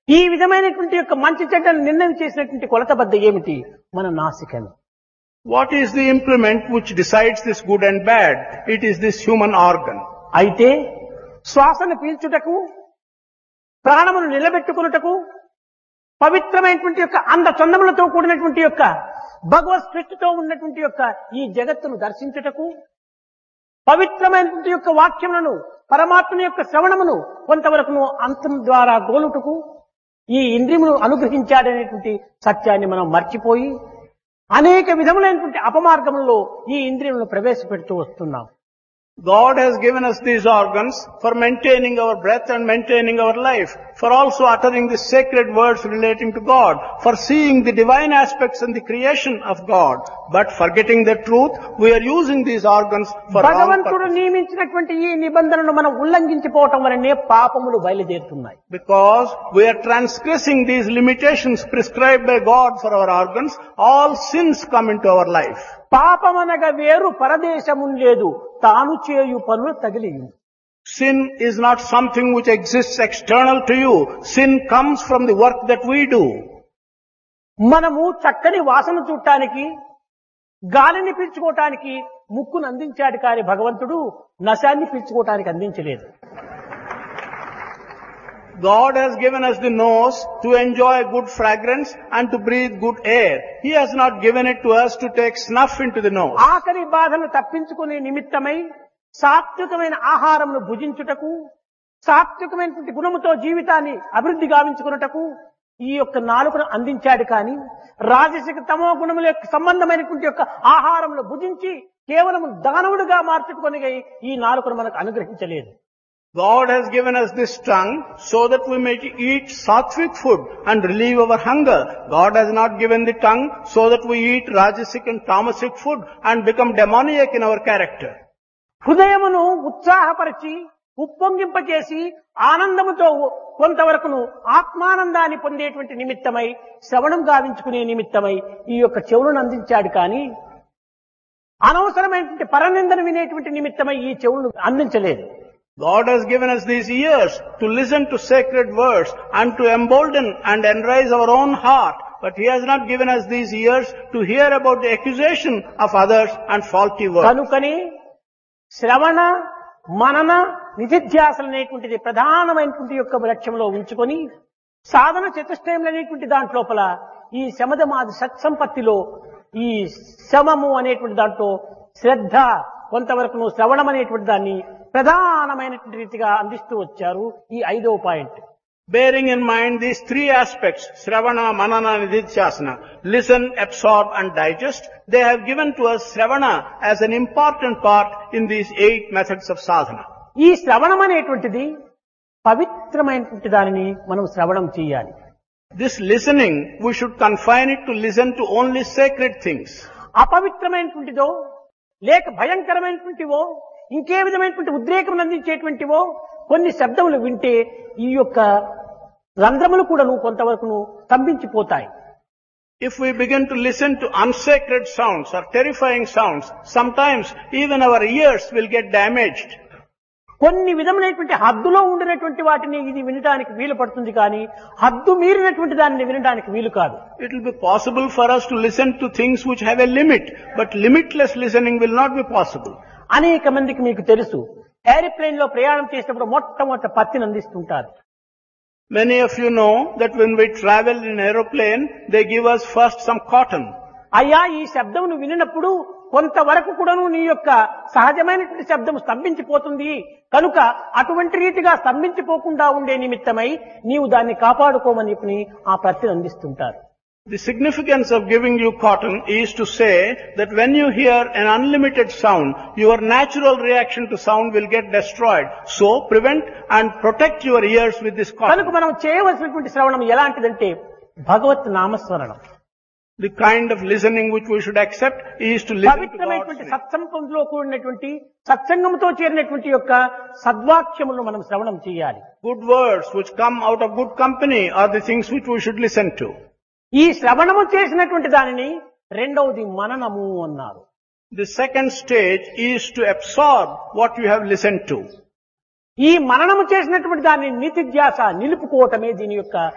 ఈ విధమైనటువంటి యొక్క మంచి చెడ్డను నిర్ణయం చేసినటువంటి కొలతబద్ద ఏమిటి మన నాసికను What is the implement which decides this good and bad? It is this human organ. అయితే శ్వాసను పీల్చుటకు ప్రాణమును నిలబెట్టుకున్నటకు పవిత్రమైనటువంటి యొక్క అంద చందములతో కూడినటువంటి యొక్క భగవత్ సృష్టితో ఉన్నటువంటి యొక్క ఈ జగత్తును దర్శించుటకు పవిత్రమైనటువంటి యొక్క వాక్యములను పరమాత్మని యొక్క శ్రవణమును కొంతవరకును అంతం ద్వారా గోలుటకు ఈ ఇంద్రియమును అనుగ్రహించాడనేటువంటి సత్యాన్ని మనం మర్చిపోయి అనేక విధములైనటువంటి అపమార్గములలో ఈ ఇంద్రియములను ప్రవేశపెడుతూ వస్తున్నాం God has given us these organs for maintaining our breath and maintaining our life, for also uttering the sacred words relating to God, for seeing the divine aspects in the creation of God. But forgetting the truth, we are using these organs for wrong భగవంతుడు purposes. నియమించినటువంటి ఈ నిబంధనను మనం ఉల్లంఘించిపోవటం వలనే పాపములు బయలుదేరుతున్నాయి Because we are transgressing these limitations prescribed by God for our organs, all sins come into our life. పాపమనగా వేరు పరదేశము లేదు తాను చేయు పనులు తగిలింది Sin is not something which exists external to you. Sin comes from the work that we do. మనము చక్కని వాసన చూడటానికి గాలిని పీల్చుకోవటానికి ముక్కును అందించాడు కానీ భగవంతుడు నశాన్ని పీల్చుకోవటానికి అందించలేదు God has given us the nose to enjoy good fragrance and to breathe good air. He has not given it to us to take snuff into the nose. ఆకలి బాధను తప్పించుకునే నిమిత్తమై సాత్వికమైన ఆహారమును భుజించుటకు సాత్వికమైనటువంటి గుణముతో జీవితాన్ని అభివృద్ధి గావించుకున్నటకు ఈ యొక్క నాలుకను అందించాడు కానీ రాజసిక తమో గుణముల యొక్క సంబంధమైనటువంటి యొక్క ఆహారమును భుజించి కేవలం దానవుడిగా మార్చుకొని ఈ నాలుకను మనకు అనుగ్రహించలేదు God has given us this tongue so that we may eat sattvic food and relieve our hunger. God has not given the tongue so that we eat rajasic and tamasic food and become demoniac in our character. హృదయమును ఉత్సాహపరిచి ఉప్పొంగింపచేసి ఆనందముతో కొంతవరకును ఆత్మానందాన్ని పొందేటువంటి నిమిత్తమై శ్రవణం గావించుకునే నిమిత్తమై ఈ యొక్క చెవులను అందించాడు కానీ అనవసరమైనటువంటి పరనిందను వినేటువంటి నిమిత్తమై ఈ చెవులను అందించలేదు God has given us these ears to listen to sacred words and to embolden and enrise our own heart. But He has not given us these ears to hear about the accusation of others and faulty words. కనుకనే శ్రవణ మనన నిధిధ్యాసలు అనేటువంటిది ప్రధానమైనటువంటి యొక్క లక్ష్యంలో ఉంచుకొని సాధన చతుష్టయం అనేటువంటి దాంట్లోపల ఈ శమదమాది సత్సంపత్తిలో ఈ శమము అనేటువంటి దాంట్లో శ్రద్ధ కొంతవరకు శ్రవణం అనేటువంటి దాన్ని ప్రధానమైనటువంటి రీతిగా అందిస్తూ వచ్చారు ఈ ఐదవ point Bearing in mind these three aspects, Sravana, Manana, Nididhyasana, listen, absorb and digest, they have given to us Sravana as an important part in these eight methods of sadhana. ఈ శ్రవణం అనేటువంటిది పవిత్రమైనటువంటి దానిని మనం శ్రవణం చేయాలి This listening, we should confine it to listen to only sacred things. అపవిత్రమైనటువంటిదో లేక భయంకరమైనటువంటివో ఇంకే విధమైనటువంటి ఉద్రేకం అందించేటువంటివో కొన్ని శబ్దములు వింటే ఈ యొక్క రంధ్రములు కూడాను కొంతవరకు స్తంభించిపోతాయి If we begin to listen to unsacred sounds or terrifying sounds, sometimes even our ears will get damaged. కొన్ని విధములైనటువంటి హద్దులో ఉండినటువంటి వాటిని ఇది వినడానికి వీలు పడుతుంది కానీ హద్దు మీరినటువంటి దానిని వినడానికి వీలు కాదు It will be possible for us to listen to things which have a limit, but limitless listening will not be possible. అనేక మందికి మీకు తెలుసు ఏరోప్లేన్ లో ప్రయాణం చేసినప్పుడు మొట్టమొదట పత్తిని అందిస్తుంటారు Many of you know that when we travel in aeroplane, they give us first some cotton. అయ్యా ఈ శబ్దమును వినినప్పుడు కొంతవరకు కూడాను నీ యొక్క సహజమైనటువంటి శబ్దం స్తంభించిపోతుంది కనుక అటువంటి రీతిగా స్తంభించిపోకుండా ఉండే నిమిత్తమై నీవు దాన్ని కాపాడుకోమని చెప్పి ఆ ప్రతిని అందిస్తుంటారు The significance of giving you cotton is to say that when you hear an unlimited sound, your natural reaction to sound will get destroyed. So prevent and protect your ears with this కనుక cotton. మనం చేయవలసినటువంటి శ్రవణం ఎలాంటిదంటే భగవత్ నామస్మరణం The kind of listening which we should accept is to listen to God's పవిత్రమైనటువంటి name. సత్సంగంలో కూడినటువంటి సత్సంగంతో చేరినటువంటి యొక్క సద్వాక్యములను మనం శ్రవణం చేయాలి Good words which come out of good company are the things which we should listen to. ఈ శ్రవణము చేసినటువంటి దానిని రెండవది మననము అన్నారు The second stage is to absorb what you have listened to. ఈ మననము చేసినటువంటి దాన్ని నితిధ్యాస నిలుపుకోవటమే దీని యొక్క